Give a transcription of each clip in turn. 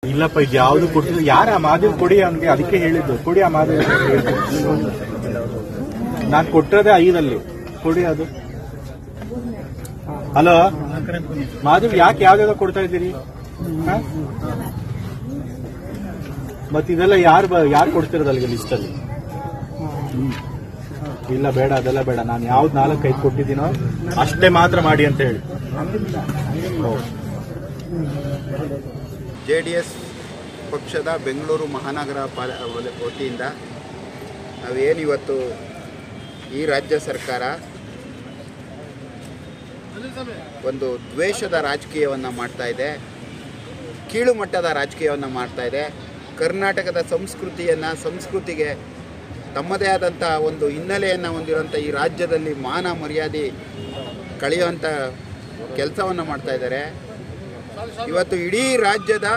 ಇಲ್ಲಪ್ಪ ಇದು ಯಾವ್ದು ಕೊಟ್ಟಿಲ್ಲ ಯಾರ ಆ ಮಾದೇವ್ ಕೊಡಿ ಅವನಿಗೆ ಅದಕ್ಕೆ ಹೇಳಿದ್ದು ಕೊಡಿ ಆ ಮಾದೇವ್ ನಾನ್ ಕೊಟ್ಟಿರೋದೇ ಐದಲ್ಲಿ ಕೊಡಿ ಅದು ಹಲೋ ಮಾದೇವ್ ಯಾಕೆ ಯಾವ್ದಾವ್ದೋ ಕೊಡ್ತಾ ಇದ್ದೀರಿ ಹ? ಮತ್ ಇದೆಲ್ಲ ಯಾರು ಯಾರು ಕೊಡ್ತಿರೋದು ಅಲ್ಲಿಗೆ ಲಿಸ್ಟ್ ಅಲ್ಲಿ ಹ್ಮ್. ಇಲ್ಲ ಬೇಡ ಅದೆಲ್ಲ ಬೇಡ ನಾನು ಯಾವ್ದು ನಾಲ್ಕು ಐದು ಕೊಟ್ಟಿದ್ದೀನೋ ಅಷ್ಟೇ ಮಾತ್ರ ಮಾಡಿ ಅಂತ ಹೇಳಿ ಹೌದು ಜೆ ಡಿ ಎಸ್ ಪಕ್ಷದ ಬೆಂಗಳೂರು ಮಹಾನಗರ ಪಾಲ ವಲ- ವತಿಯಿಂದ ನಾವೇನಿವತ್ತು ಈ ರಾಜ್ಯ ಸರ್ಕಾರ ಒಂದು ದ್ವೇಷದ ರಾಜಕೀಯವನ್ನು ಮಾಡ್ತಾ ಇದೆ ಕೀಳು ಮಟ್ಟದ ರಾಜಕೀಯವನ್ನು ಮಾಡ್ತಾ ಇದೆ ಕರ್ನಾಟಕದ ಸಂಸ್ಕೃತಿಯನ್ನು ಸಂಸ್ಕೃತಿಗೆ ತಮ್ಮದೇ ಆದಂಥ ಒಂದು ಹಿನ್ನೆಲೆಯನ್ನು ಹೊಂದಿರುವಂಥ ಈ ರಾಜ್ಯದಲ್ಲಿ ಮಾನ ಮರ್ಯಾದೆ ಕಳೆಯುವಂಥ ಕೆಲಸವನ್ನು ಮಾಡ್ತಾ ಇದ್ದಾರೆ ಇವತ್ತು ಇಡೀ ರಾಜ್ಯದ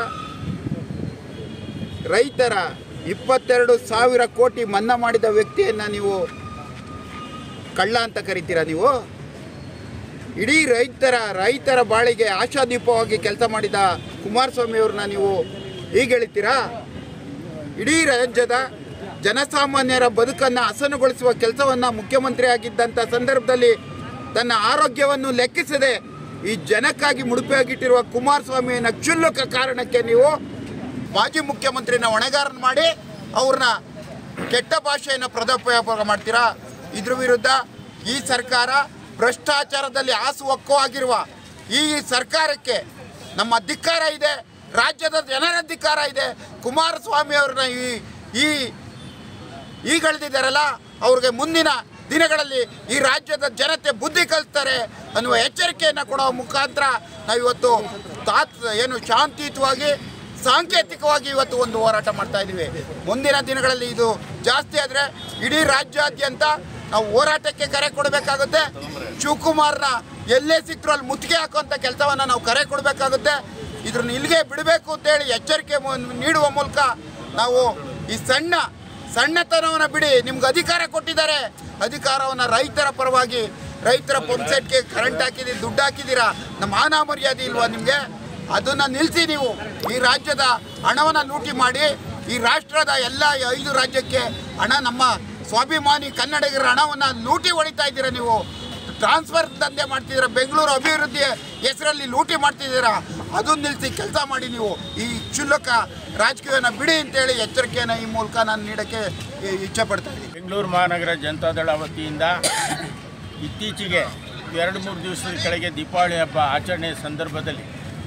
ರೈತರ ಇಪ್ಪತ್ತೆರಡು ಸಾವಿರ ಕೋಟಿ ಮನ್ನಾ ಮಾಡಿದ ವ್ಯಕ್ತಿಯನ್ನು ನೀವು ಕಳ್ಳ ಅಂತ ಕರಿತೀರಾ ನೀವು ಇಡೀ ರೈತರ ರೈತರ ಬಾಳಿಗೆ ಆಶಾದೀಪವಾಗಿ ಕೆಲಸ ಮಾಡಿದ ಕುಮಾರಸ್ವಾಮಿ ಅವ್ರನ್ನ ನೀವು ಹೀಗೆ ಹೇಳ್ತೀರಾ ಇಡೀ ರಾಜ್ಯದ ಜನಸಾಮಾನ್ಯರ ಬದುಕನ್ನು ಹಸನುಗೊಳಿಸುವ ಕೆಲಸವನ್ನು ಮುಖ್ಯಮಂತ್ರಿ ಆಗಿದ್ದಂಥ ಸಂದರ್ಭದಲ್ಲಿ ತನ್ನ ಆರೋಗ್ಯವನ್ನು ಲೆಕ್ಕಿಸದೆ ಈ ಜನಕ್ಕಾಗಿ ಮುಡುಪಾಗಿಟ್ಟಿರುವ ಕುಮಾರಸ್ವಾಮಿಯ ಕ್ಷುಲ್ಲಕ ಕಾರಣಕ್ಕೆ ನೀವು ಮಾಜಿ ಮುಖ್ಯಮಂತ್ರಿನ ಹೊಣೆಗಾರನ ಮಾಡಿ ಅವ್ರನ್ನ ಕೆಟ್ಟ ಭಾಷೆಯನ್ನು ಪ್ರದೋಪಯೋಗ ಮಾಡ್ತೀರಾ ಇದ್ರ ವಿರುದ್ಧ ಈ ಸರ್ಕಾರ ಭ್ರಷ್ಟಾಚಾರದಲ್ಲಿ ಹಾಸು ಹೊಕ್ಕು ಆಗಿರುವ ಈ ಸರ್ಕಾರಕ್ಕೆ ನಮ್ಮ ಧಿಕ್ಕಾರ ಇದೆ ರಾಜ್ಯದ ಜನರ ಧಿಕ್ಕಾರ ಇದೆ ಕುಮಾರಸ್ವಾಮಿ ಅವ್ರನ್ನ ಈ ಈ ಈಗಳೆದಿದ್ದಾರಲ್ಲ ಅವ್ರಿಗೆ ಮುಂದಿನ ದಿನಗಳಲ್ಲಿ ಈ ರಾಜ್ಯದ ಜನತೆ ಬುದ್ಧಿ ಕಲಿಸ್ತಾರೆ ಅನ್ನುವ ಎಚ್ಚರಿಕೆಯನ್ನು ಕೊಡುವ ಮುಖಾಂತರ ನಾವಿವತ್ತು ತಾತ್ ಏನು ಶಾಂತಿಯುತವಾಗಿ ಸಾಂಕೇತಿಕವಾಗಿ ಇವತ್ತು ಒಂದು ಹೋರಾಟ ಮಾಡ್ತಾ ಇದ್ದೀವಿ ಮುಂದಿನ ದಿನಗಳಲ್ಲಿ ಇದು ಜಾಸ್ತಿ ಆದರೆ ಇಡೀ ರಾಜ್ಯಾದ್ಯಂತ ನಾವು ಹೋರಾಟಕ್ಕೆ ಕರೆ ಕೊಡಬೇಕಾಗುತ್ತೆ ಶಿವಕುಮಾರ್ನ ಎಲ್ಲೇ ಸಿಕ್ಕರೂ ಅಲ್ಲಿ ಮುತ್ತಿಗೆ ಹಾಕುವಂಥ ಕೆಲಸವನ್ನು ನಾವು ಕರೆ ಕೊಡಬೇಕಾಗುತ್ತೆ ಇದ್ರನ್ನ ಇಲ್ಲಿಗೆ ಬಿಡಬೇಕು ಅಂತೇಳಿ ಎಚ್ಚರಿಕೆ ಮು- ನೀಡುವ ಮೂಲಕ ನಾವು ಈ ಸಣ್ಣ ಸಣ್ಣತನವನ್ನು ಬಿಡಿ ನಿಮ್ಗೆ ಅಧಿಕಾರ ಕೊಟ್ಟಿದ್ದಾರೆ ಅಧಿಕಾರವನ್ನು ರೈತರ ಪರವಾಗಿ ರೈತರ ಪಂಪ್ಸೆಟ್ಗೆ ಕರೆಂಟ್ ಹಾಕಿದ್ದೀರಿ ದುಡ್ಡು ಹಾಕಿದ್ದೀರಾ ನಮ್ಮ ಮಾನ ಮರ್ಯಾದೆ ಇಲ್ವಾ ನಿಮಗೆ ಅದನ್ನು ನಿಲ್ಲಿಸಿ ನೀವು ಈ ರಾಜ್ಯದ ಹಣವನ್ನು ಲೂಟಿ ಮಾಡಿ ಈ ರಾಷ್ಟ್ರದ ಎಲ್ಲ ಐದು ರಾಜ್ಯಕ್ಕೆ ಹಣ ನಮ್ಮ ಸ್ವಾಭಿಮಾನಿ ಕನ್ನಡಿಗರ ಹಣವನ್ನು ಲೂಟಿ ಹೊಡಿತಾ ಇದ್ದೀರಾ ನೀವು ಟ್ರಾನ್ಸ್ಫರ್ ದಂಧೆ ಮಾಡ್ತಿದ್ದೀರಾ ಬೆಂಗಳೂರು ಅಭಿವೃದ್ಧಿ ಹೆಸರಲ್ಲಿ ಲೂಟಿ ಮಾಡ್ತಿದ್ದೀರಾ ಅದನ್ನ ನಿಲ್ಲಿಸಿ ಕೆಲಸ ಮಾಡಿ ನೀವು ಈ ಕ್ಷುಲ್ಲಕ ರಾಜಕೀಯವನ್ನು ಬಿಡಿ ಅಂತೇಳಿ ಎಚ್ಚರಿಕೆಯನ್ನು ಈ ಮೂಲಕ ನಾನು ನೀಡೋಕ್ಕೆ ಇ- ಇಚ್ಛೆ ಪಡ್ತಾ ಇದ್ದೀನಿ ಬೆಂಗಳೂರು ಮಹಾನಗರ ಜನತಾದಳ ವತಿಯಿಂದ ಇತ್ತೀಚೆಗೆ ಎರಡು ಮೂರು ದಿವಸದ ಕೆಳಗೆ ದೀಪಾವಳಿ ಹಬ್ಬ ಆಚರಣೆ ಸಂದರ್ಭದಲ್ಲಿ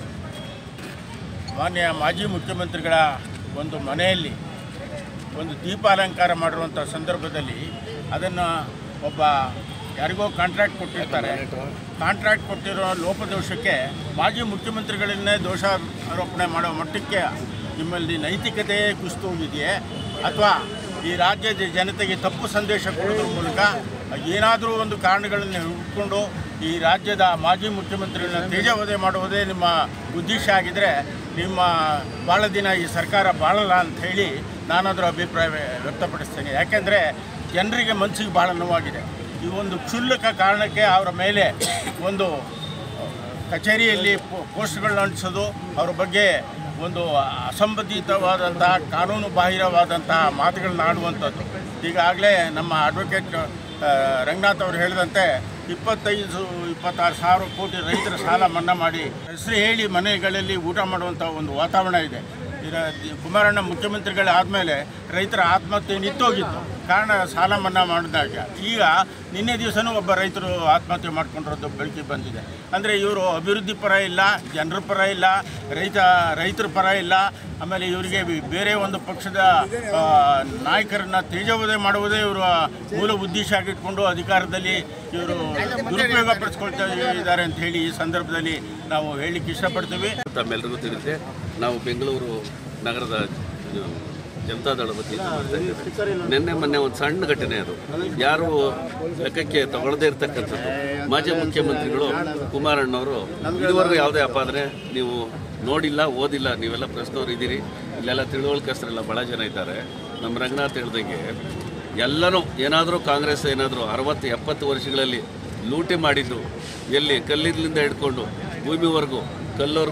ಮಾನ್ಯ ಮಾಜಿ ಮುಖ್ಯಮಂತ್ರಿಗಳ ಒಂದು ಮನೆಯಲ್ಲಿ ಒಂದು ದೀಪಾಲಂಕಾರ ಮಾಡಿರುವಂಥ ಸಂದರ್ಭದಲ್ಲಿ ಅದನ್ನು ಒಬ್ಬ ಯಾರಿಗೋ ಕಾಂಟ್ರಾಕ್ಟ್ ಕೊಟ್ಟಿರ್ತಾರೆ ಕಾಂಟ್ರಾಕ್ಟ್ ಕೊಟ್ಟಿರೋ ಲೋಪದೋಷಕ್ಕೆ ಮಾಜಿ ಮುಖ್ಯಮಂತ್ರಿಗಳನ್ನೇ ದೋಷ ಆರೋಪಣೆ ಮಾಡೋ ಮಟ್ಟಕ್ಕೆ ನಿಮ್ಮಲ್ಲಿ ನೈತಿಕತೆ ಕುಸಿದು ಹೋಗಿದೆಯೇ ಅಥವಾ ಈ ರಾಜ್ಯದ ಜನತೆಗೆ ತಪ್ಪು ಸಂದೇಶ ಕೊಡೋದ್ರ ಮೂಲಕ ಏನಾದರೂ ಒಂದು ಕಾರಣಗಳನ್ನು ಹುಡ್ಕೊಂಡು ಈ ರಾಜ್ಯದ ಮಾಜಿ ಮುಖ್ಯಮಂತ್ರಿಗಳನ್ನ ತೇಜವಧೆ ಮಾಡುವುದೇ ನಿಮ್ಮ ಉದ್ದೇಶ ಆಗಿದ್ದರೆ ನಿಮ್ಮ ಭಾಳ ದಿನ ಈ ಸರ್ಕಾರ ಬಾಳಲ್ಲ ಅಂತ ಹೇಳಿ ನಾನಾದರೂ ಅಭಿಪ್ರಾಯ ವ್ಯಕ್ತಪಡಿಸ್ತೇನೆ ಯಾಕೆಂದರೆ ಜನರಿಗೆ ಮನಸ್ಸಿಗೆ ಭಾಳ ನೋವಾಗಿದೆ ಈ ಒಂದು ಕ್ಷುಲ್ಲಕ ಕಾರಣಕ್ಕೆ ಅವರ ಮೇಲೆ ಒಂದು ಕಚೇರಿಯಲ್ಲಿ ಪೋ- ಪೋಸ್ಟ್ಗಳನ್ನ ಅಂಟಿಸೋದು ಅವ್ರ ಬಗ್ಗೆ ಒಂದು ಅಸಂಬಂಧಿತವಾದಂತಹ ಕಾನೂನು ಬಾಹಿರವಾದಂತಹ ಮಾತುಗಳನ್ನ ಆಡುವಂಥದ್ದು ಈಗಾಗಲೇ ನಮ್ಮ ಅಡ್ವೊಕೇಟ್ ಆ, ರಂಗನಾಥ್ ಅವರು ಹೇಳಿದಂತೆ ಇಪ್ಪತ್ತೈದು ಇಪ್ಪತ್ತಾರು ಸಾವಿರ ಕೋಟಿ ರೈತರ ಸಾಲ ಮನ್ನಾ ಮಾಡಿ ಹೆಸರು ಹೇಳಿ ಮನೆಗಳಲ್ಲಿ ಊಟ ಮಾಡುವಂಥ ಒಂದು ವಾತಾವರಣ ಇದೆ ಈಗ ಕುಮಾರಣ್ಣ ಮುಖ್ಯಮಂತ್ರಿಗಳಾದಮೇಲೆ ರೈತರ ಆತ್ಮಹತ್ಯೆ ನಿಂತೋಗಿತ್ತು ಕಾರಣ ಸಾಲ ಮನ್ನಾ ಮಾಡಿದಾಗ ಈಗ ನಿನ್ನೆ ದಿವಸನೂ ಒಬ್ಬ ರೈತರು ಆತ್ಮಹತ್ಯೆ ಮಾಡ್ಕೊಂಡಿರೋದು ಬೆಳಕಿಗೆ ಬಂದಿದೆ ಅಂದರೆ ಇವರು ಅಭಿವೃದ್ಧಿ ಪರ ಇಲ್ಲ ಜನರ ಪರ ಇಲ್ಲ ರೈತ ರೈತರ ಪರ ಇಲ್ಲ ಆಮೇಲೆ ಇವರಿಗೆ ಬೇರೆ ಒಂದು ಪಕ್ಷದ ಆ, ನಾಯಕರನ್ನ ತೇಜೋವಧೆ ಮಾಡುವುದೇ ಇವರ ಮೂಲ ಉದ್ದೇಶ ಆಗಿಟ್ಕೊಂಡು ಅಧಿಕಾರದಲ್ಲಿ ಇವರು ದುರುಪಯೋಗ ಪಡಿಸ್ಕೊಳ್ತಾ ಇದ್ದಾರೆ ಅಂತ ಹೇಳಿ ಈ ಸಂದರ್ಭದಲ್ಲಿ ನಾವು ಹೇಳಲಿಕ್ಕೆ ಇಷ್ಟಪಡ್ತೀವಿ ತಮ್ಮೆಲ್ಲರಿಗೂ ತಿಳಿದಿದೆ ನಾವು ಬೆಂಗಳೂರು ನಗರದ ಇದು, ಜನತಾದಳ ವತಿಯಿಂದ ಮಾಡ್ತಾ ಇದ್ದೇವೆ ನಿನ್ನೆ ಮೊನ್ನೆ ಒಂದು ಸಣ್ಣ ಘಟನೆ ಅದು ಯಾರು ಲೆಕ್ಕಕ್ಕೆ ತಗೊಳ್ಳದೇ ಇರ್ತಕ್ಕಂಥದ್ದು ಮಾಜಿ ಮುಖ್ಯಮಂತ್ರಿಗಳು ಕುಮಾರಣ್ಣವರು ಇದುವರೆಗೂ ಯಾವುದೇ ಅಪಾದನೆ ನೀವು ನೋಡಿಲ್ಲ ಓದಿಲ್ಲ ನೀವೆಲ್ಲ ಪ್ರಶ್ನವ್ರು ಇದ್ದೀರಿ ಇಲ್ಲೆಲ್ಲ ತಿಳುವಳಿಕಸ್ತರೆಲ್ಲ ಭಾಳ ಜನ ಇದ್ದಾರೆ ನಮ್ಮ ರಂಗನಾಥ್ ಹೇಳ್ದಂಗೆ ಎಲ್ಲನೂ ಏನಾದರೂ ಕಾಂಗ್ರೆಸ್ ಏನಾದರೂ ಅರವತ್ತು ಎಪ್ಪತ್ತು ವರ್ಷಗಳಲ್ಲಿ ಲೂಟಿ ಮಾಡಿದ್ದು ಎಲ್ಲಿ ಕಲ್ಲಿಂದ ಹಿಡ್ಕೊಂಡು ಭೂಮಿವರೆಗೂ ಕಲ್ಲವರೆಗೂ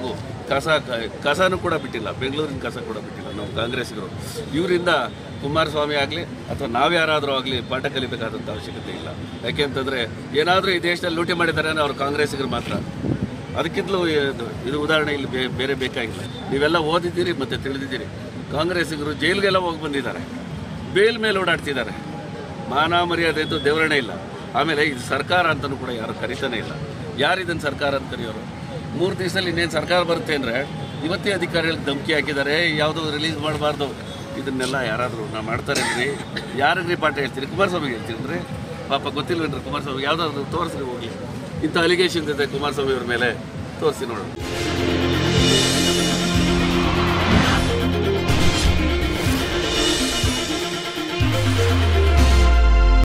ಕಸ ಕಸನೂ ಕೂಡ ಬಿಟ್ಟಿಲ್ಲ ಬೆಂಗಳೂರಿನ ಕಸ ಕೂಡ ಬಿಟ್ಟಿಲ್ಲ ನಾವು ಕಾಂಗ್ರೆಸ್ಸಿಗರು ಇವರಿಂದ ಕುಮಾರಸ್ವಾಮಿ ಆಗಲಿ ಅಥವಾ ನಾವ್ಯಾರಾದರೂ ಆಗಲಿ ಪಾಠ ಕಲಿಬೇಕಾದಂಥ ಅವಶ್ಯಕತೆ ಇಲ್ಲ ಯಾಕೆಂತಂದರೆ ಏನಾದರೂ ಈ ದೇಶದಲ್ಲಿ ಲೂಟಿ ಮಾಡಿದ್ದಾರೆ ಅಂದ್ರೆ ಅವ್ರು ಕಾಂಗ್ರೆಸ್ಸಿಗರು ಮಾತ್ರ ಅದಕ್ಕಿಂತಲೂ ಇದು ಇದು ಉದಾಹರಣೆ ಇಲ್ಲಿ ಬೇ- ಬೇರೆ ಬೇಕಾಗಿಲ್ಲ ನೀವೆಲ್ಲ ಓದಿದ್ದೀರಿ ಮತ್ತು ತಿಳಿದಿದ್ದೀರಿ ಕಾಂಗ್ರೆಸ್ಸಿಗರು ಜೈಲಿಗೆಲ್ಲ ಹೋಗಿ ಬಂದಿದ್ದಾರೆ ಬೇಲ್ ಮೇಲೆ ಓಡಾಡ್ತಿದ್ದಾರೆ ಮಾನ ಮರ್ಯಾದೆ ಅಂತೂ ದೇವರಣೆ ಇಲ್ಲ ಆಮೇಲೆ ಇದು ಸರ್ಕಾರ ಅಂತಲೂ ಕೂಡ ಯಾರು ಕರಿತಾನೆ ಇಲ್ಲ ಯಾರು ಇದನ್ನು ಸರ್ಕಾರ ಅಂತ ಕರೆಯೋರು ಮೂರು ದಿವಸದಲ್ಲಿ ಇನ್ನೇನು ಸರ್ಕಾರ ಬರುತ್ತೆ ಅಂದರೆ ಇವತ್ತೇ ಅಧಿಕಾರಿಗಳಿಗೆ ಧಮಕಿ ಹಾಕಿದ್ದಾರೆ ಯಾವುದೋ ರಿಲೀಸ್ ಮಾಡಬಾರ್ದು ಇದನ್ನೆಲ್ಲ ಯಾರಾದರೂ ನಾ ಮಾಡ್ತಾರೇನ್ರಿ ಯಾರಿಗ್ರಿ ಪಾಠ ಹೇಳ್ತೀರಿ ಕುಮಾರಸ್ವಾಮಿಗೆ ಹೇಳ್ತೀರಿ ಪಾಪ ಗೊತ್ತಿಲ್ವೇನ್ರಿ ಕುಮಾರಸ್ವಾಮಿ ಯಾವುದಾದ್ರು ತೋರಿಸ್ರಿ ಹೋಗಿ ಇಂಥ ಅಲಿಗೇಷನ್ ಇದೆ ಕುಮಾರಸ್ವಾಮಿ ಅವ್ರ ಮೇಲೆ ತೋರಿಸಿ ನೋಡೋಣ